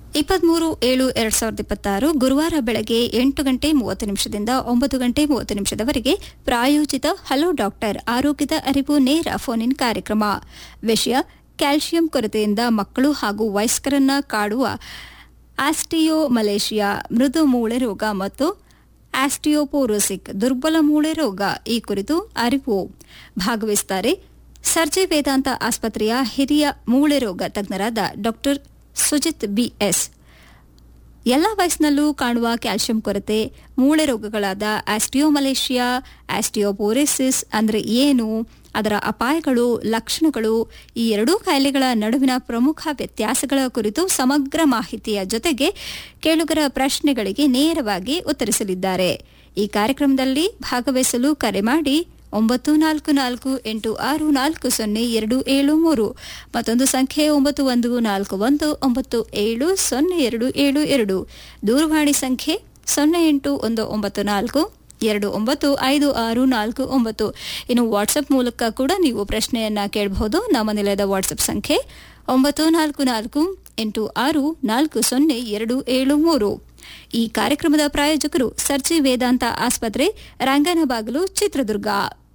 ಇಪ್ಪತ್ಮೂರು ಏಳು ಎರಡ್ ಸಾವಿರದ ಇಪ್ಪತ್ತಾರು ಗುರುವಾರ ಬೆಳಗ್ಗೆ ಎಂಟು ಗಂಟೆ ಮೂವತ್ತು ನಿಮಿಷದಿಂದ ಒಂಬತ್ತು ಗಂಟೆ ಮೂವತ್ತು ನಿಮಿಷದವರೆಗೆ ಪ್ರಾಯೋಜಿತ ಹಲೋ ಡಾಕ್ಟರ್ ಆರೋಗ್ಯದ ಅರಿವು ನೇರ ಫೋನ್ ಇನ್ ಕಾರ್ಯಕ್ರಮ ವಿಷಯ ಕ್ಯಾಲ್ಸಿಯಂ ಕೊರತೆಯಿಂದ ಮಕ್ಕಳು ಹಾಗೂ ವಯಸ್ಕರನ್ನ ಕಾಡುವ ಆಸ್ಟಿಯೋ ಮಲೇಷಿಯಾ ಮೃದು ಮೂಳೆ ರೋಗ ಮತ್ತು ಆಸ್ಟಿಯೋಪೋರೋಸಿಕ್ ದುರ್ಬಲ ಮೂಳೆ ರೋಗ ಈ ಕುರಿತು ಅರಿವು ಭಾಗವಹಿಸುತ್ತಾರೆ ಸರ್ಜೆ ವೇದಾಂತ ಆಸ್ಪತ್ರೆಯ ಹಿರಿಯ ಮೂಳೆ ರೋಗ ತಜ್ಞರಾದ ಡಾಕ್ಟರ್ ಸುಜಿತ್ ಬಿಎಸ್ ಎಲ್ಲ ವಯಸ್ಸಿನಲ್ಲೂ ಕಾಣುವ ಕ್ಯಾಲ್ಸಿಯಂ ಕೊರತೆ ಮೂಳೆ ರೋಗಗಳಾದ ಆಸ್ಟಿಯೋಮಲೇಷಿಯಾ ಆಸ್ಟಿಯೋಪೋರೆಸಿಸ್ ಅಂದರೆ ಏನು ಅದರ ಅಪಾಯಗಳು ಲಕ್ಷಣಗಳು ಈ ಎರಡೂ ಕಾಯಿಲೆಗಳ ನಡುವಿನ ಪ್ರಮುಖ ವ್ಯತ್ಯಾಸಗಳ ಕುರಿತು ಸಮಗ್ರ ಮಾಹಿತಿಯ ಜೊತೆಗೆ ಕೇಳುಗರ ಪ್ರಶ್ನೆಗಳಿಗೆ ನೇರವಾಗಿ ಉತ್ತರಿಸಲಿದ್ದಾರೆ ಈ ಕಾರ್ಯಕ್ರಮದಲ್ಲಿ ಭಾಗವಹಿಸಲು ಕರೆ ಮಾಡಿ ಒಂಬತ್ತು ನಾಲ್ಕು ನಾಲ್ಕು ಎಂಟು ಆರು ನಾಲ್ಕು ಸೊನ್ನೆ ಎರಡು ಏಳು ಮೂರು ಮತ್ತೊಂದು ಸಂಖ್ಯೆ ಒಂಬತ್ತು ಒಂದು ನಾಲ್ಕು ಒಂದು ಒಂಬತ್ತು ಏಳು ಸೊನ್ನೆ ಎರಡು ಏಳು ಎರಡು ದೂರವಾಣಿ ಸಂಖ್ಯೆ ಸೊನ್ನೆ ಎಂಟು ಒಂದು ಒಂಬತ್ತು ನಾಲ್ಕು ಎರಡು ಒಂಬತ್ತು ಐದು ಆರು ನಾಲ್ಕು ಒಂಬತ್ತು ಇನ್ನು ವಾಟ್ಸಪ್ ಮೂಲಕ ಕೂಡ ನೀವು ಪ್ರಶ್ನೆಯನ್ನ ಕೇಳಬಹುದು ನಮ್ಮ ನಿಲಯದ ವಾಟ್ಸಪ್ ಸಂಖ್ಯೆ ಒಂಬತ್ತು ನಾಲ್ಕು ನಾಲ್ಕು ಎಂಟು ಆರು ನಾಲ್ಕು ಸೊನ್ನೆ ಎರಡು ಏಳು ಮೂರು ಈ ಕಾರ್ಯಕ್ರಮದ ಪ್ರಾಯೋಜಕರು ಸರ್ಜಿ ವೇದಾಂತ ಆಸ್ಪತ್ರೆ ರಂಗನಬಾಗಿಲು ಚಿತ್ರದುರ್ಗ